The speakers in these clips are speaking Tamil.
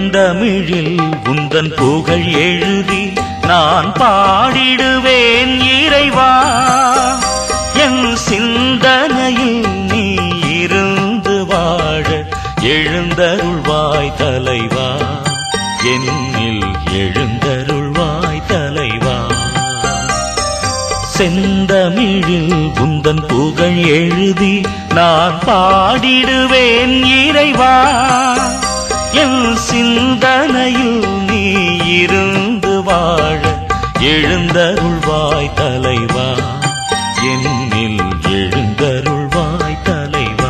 செந்தமிழில் உந்தன் புகழ் எழுதி நான் பாடிடுவேன் இறைவா என் சிந்தனையில் நீ இருந்து வாழ எழுந்தருள்வாய் தலைவா என்னில் எழுந்தருள்வாய் தலைவா செந்தமிழில் உந்தன் புகழ் எழுதி நான் பாடிடுவேன் இறைவா என் சிந்தனையில் நீ இருந்து வாழ எழுந்தருள்வாய் தலைவா என்னில் எழுந்தருள்வாய் தலைவா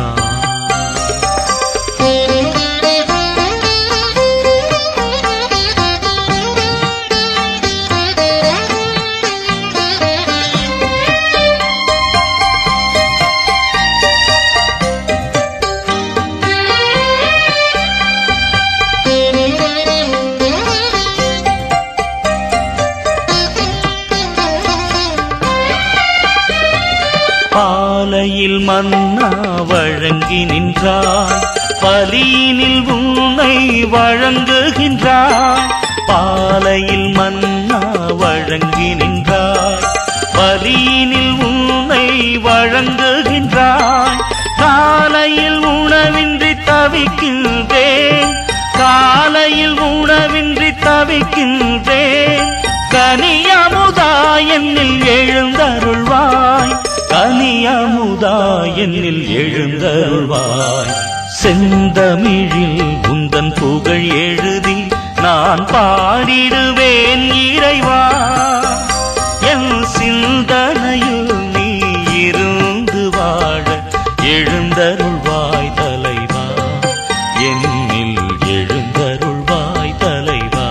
பாலையில் மன்னா வழங்கி நின்றாய் பலியினில் உன்னை வழங்குகின்றாய் பாலையில் மன்னா வழங்கி நின்றாய் பலியினில் உன்னை வழங்குகின்றாய் காலையில் உணவின்றி தவிக்கின்றேன் காலையில் உணவின்றி தவிக்கின்றேன் கனியமுதா என்னில் எழுந்தருள்வாய் கனியமுதா என்னில் எழுந்தருள்வாய் செந்தமிழில் உந்தன் புகழ் எழுதி நான் பாடிடுவேன் இறைவா என் சிந்தனையில் நீ இருந்து வாழ எழுந்தருள்வாய் தலைவா என்னில் எழுந்தருள்வாய் தலைவா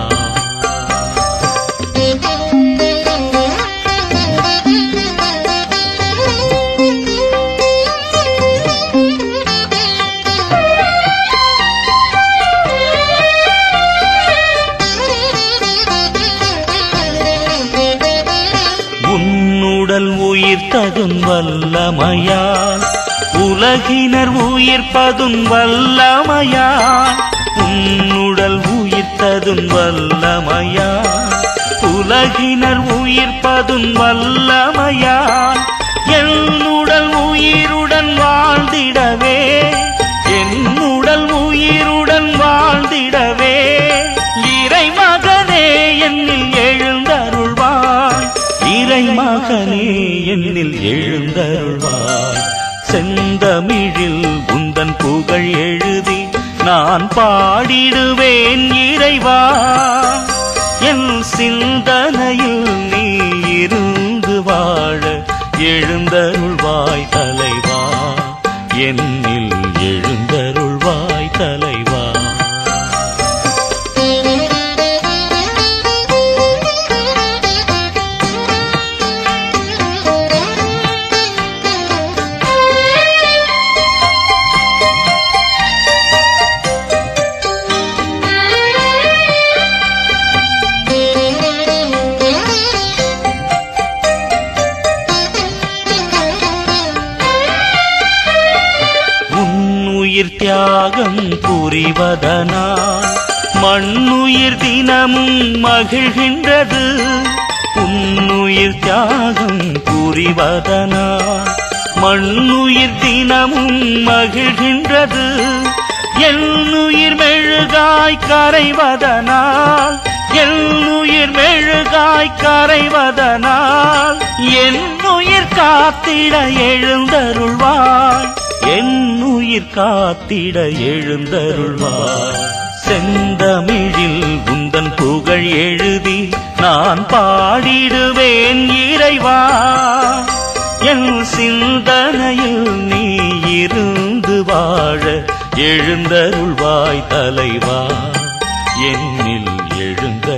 உன்னுடல் உயிர்த்ததும் வல்லமையால் உலகினர் உயிர்ப்பதும் வல்லமையால் உன்னுடல் உயிர்த்ததும் வல்லமையால் உலகினர் உயிர்ப்பதும் வல்லமையால் என்னுடல் உயிருடன் வாழ்ந்திடவே என்னுடல் உயிருடன் வாழ்ந்திடவே இறைமகனே என்னில் எழுந்தருள்வாய் இறைமகனே என்னில் எழுந்தருள்வாய் செந்தமிழில் உந்தன் புகழ் எழுதி நான் பாடிடுவேன் இறைவா என் சிந்தனையில் நீ இருந்து வாழ எழுந்தருள்வாய் தலைவா என்னில் எழுந்தருள்வாய் தலைவா உன்னுயிர் தியாகம் புரிவதனால் மண்ணுயிர் தினமும் மகிழ்கின்றது உன்னுயிர் தியாகம் புரிவதனால் மண்ணுயிர் தினமும் மகிழ்கின்றது என்னுயிர் மெழுகாய் கரைவதனால் என்னுயிர் மெழுகாய் கரைவதனால் என்னுயிர் காத்திட எழுந்தருள்வாய் என்னுயிர் காத்திட எழுந்தருள்வாய் செந்தமிழில் உந்தன் புகழ் எழுதி நான் பாடிடுவேன் இறைவா என் சிந்தனையில் நீ இருந்து வாழ எழுந்தருள்வாய் தலைவா என்னில் எழுந்த